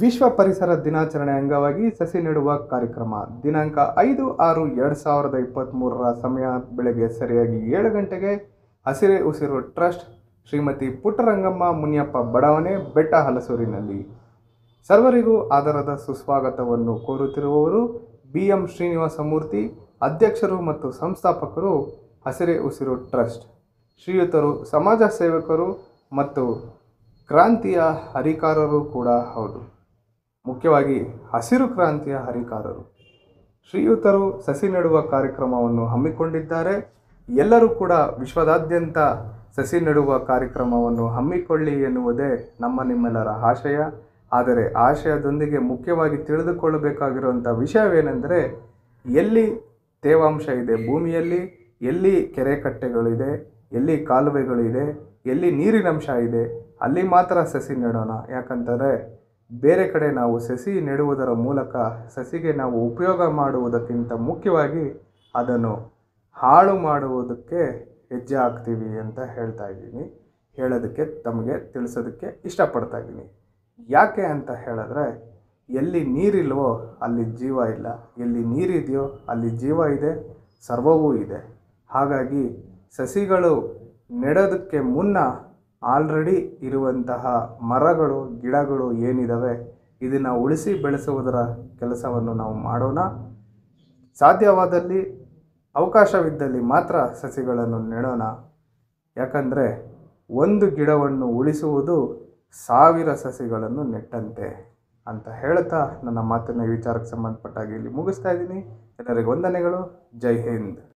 ವಿಶ್ವ ಪರಿಸರ ದಿನಾಚರಣೆ ಅಂಗವಾಗಿ ಸಸಿ ನೆಡುವ ಕಾರ್ಯಕ್ರಮ ದಿನಾಂಕ ಐದು ಆರು ಎರಡು ಸಾವಿರದ ಇಪ್ಪತ್ತ್ಮೂರರ ಸಮಯ ಬೆಳಗ್ಗೆ ಸರಿಯಾಗಿ ಏಳು ಗಂಟೆಗೆ ಹಸಿರೆ ಉಸಿರು ಟ್ರಸ್ಟ್ ಶ್ರೀಮತಿ ಪುಟ್ಟರಂಗಮ್ಮ ಮುನಿಯಪ್ಪ ಬಡಾವಣೆ ಬೆಟ್ಟ ಹಲಸೂರಿನಲ್ಲಿ ಸರ್ವರಿಗೂ ಆಧಾರದ ಸುಸ್ವಾಗತವನ್ನು ಕೋರುತ್ತಿರುವವರು ಬಿ ಎಂ ಶ್ರೀನಿವಾಸ ಮೂರ್ತಿ ಅಧ್ಯಕ್ಷರು ಮತ್ತು ಸಂಸ್ಥಾಪಕರು ಹಸಿರೆ ಉಸಿರು ಟ್ರಸ್ಟ್ ಶ್ರೀಯುತರು ಸಮಾಜ ಸೇವಕರು ಮತ್ತು ಕ್ರಾಂತಿಯ ಹರಿಕಾರರು ಕೂಡ ಹೌದು ಮುಖ್ಯವಾಗಿ ಹಸಿರು ಕ್ರಾಂತಿಯ ಹರಿಕಾರರು ಶ್ರೀಯುತರು ಸಸಿ ನೆಡುವ ಕಾರ್ಯಕ್ರಮವನ್ನು ಹಮ್ಮಿಕೊಂಡಿದ್ದಾರೆ ಎಲ್ಲರೂ ಕೂಡ ವಿಶ್ವದಾದ್ಯಂತ ಸಸಿ ನೆಡುವ ಕಾರ್ಯಕ್ರಮವನ್ನು ಹಮ್ಮಿಕೊಳ್ಳಿ ಎನ್ನುವುದೇ ನಮ್ಮ ನಿಮ್ಮೆಲ್ಲರ ಆಶಯ ಆದರೆ ಆಶಯದೊಂದಿಗೆ ಮುಖ್ಯವಾಗಿ ತಿಳಿದುಕೊಳ್ಳಬೇಕಾಗಿರುವಂಥ ವಿಷಯವೇನೆಂದರೆ ಎಲ್ಲಿ ತೇವಾಂಶ ಇದೆ ಭೂಮಿಯಲ್ಲಿ ಎಲ್ಲಿ ಕೆರೆ ಕಟ್ಟೆಗಳಿದೆ ಎಲ್ಲಿ ಕಾಲುವೆಗಳಿದೆ ಎಲ್ಲಿ ನೀರಿನಂಶ ಇದೆ ಅಲ್ಲಿ ಮಾತ್ರ ಸಸಿ ನೆಡೋಣ ಯಾಕಂದರೆ ಬೇರೆ ಕಡೆ ನಾವು ಸಸಿ ನೆಡುವುದರ ಮೂಲಕ ಸಸಿಗೆ ನಾವು ಉಪಯೋಗ ಮಾಡುವುದಕ್ಕಿಂತ ಮುಖ್ಯವಾಗಿ ಅದನ್ನು ಹಾಳು ಮಾಡುವುದಕ್ಕೆ ಹೆಜ್ಜೆ ಹಾಕ್ತೀವಿ ಅಂತ ಹೇಳ್ತಾ ಇದ್ದೀನಿ ಹೇಳೋದಕ್ಕೆ ತಮಗೆ ತಿಳಿಸೋದಕ್ಕೆ ಇಷ್ಟಪಡ್ತಾ ಇದ್ದೀನಿ ಯಾಕೆ ಅಂತ ಹೇಳಿದ್ರೆ ಎಲ್ಲಿ ನೀರಿಲ್ವೋ ಅಲ್ಲಿ ಜೀವ ಇಲ್ಲ ಎಲ್ಲಿ ನೀರಿದೆಯೋ ಅಲ್ಲಿ ಜೀವ ಇದೆ ಸರ್ವವೂ ಇದೆ ಹಾಗಾಗಿ ಸಸಿಗಳು ನೆಡೋದಕ್ಕೆ ಮುನ್ನ ಆಲ್ರೆಡಿ ಇರುವಂತಹ ಮರಗಳು ಗಿಡಗಳು ಏನಿದ್ದಾವೆ ಇದನ್ನು ಉಳಿಸಿ ಬೆಳೆಸುವುದರ ಕೆಲಸವನ್ನು ನಾವು ಮಾಡೋಣ ಸಾಧ್ಯವಾದಲ್ಲಿ ಅವಕಾಶವಿದ್ದಲ್ಲಿ ಮಾತ್ರ ಸಸಿಗಳನ್ನು ನೆಡೋಣ ಯಾಕಂದರೆ ಒಂದು ಗಿಡವನ್ನು ಉಳಿಸುವುದು ಸಾವಿರ ಸಸಿಗಳನ್ನು ನೆಟ್ಟಂತೆ ಅಂತ ಹೇಳ್ತಾ ನನ್ನ ಮಾತಿನ ವಿಚಾರಕ್ಕೆ ಸಂಬಂಧಪಟ್ಟಾಗಿ ಇಲ್ಲಿ ಮುಗಿಸ್ತಾ ಇದ್ದೀನಿ ಎಲ್ಲರಿಗೂ ವಂದನೆಗಳು ಜೈ ಹಿಂದ್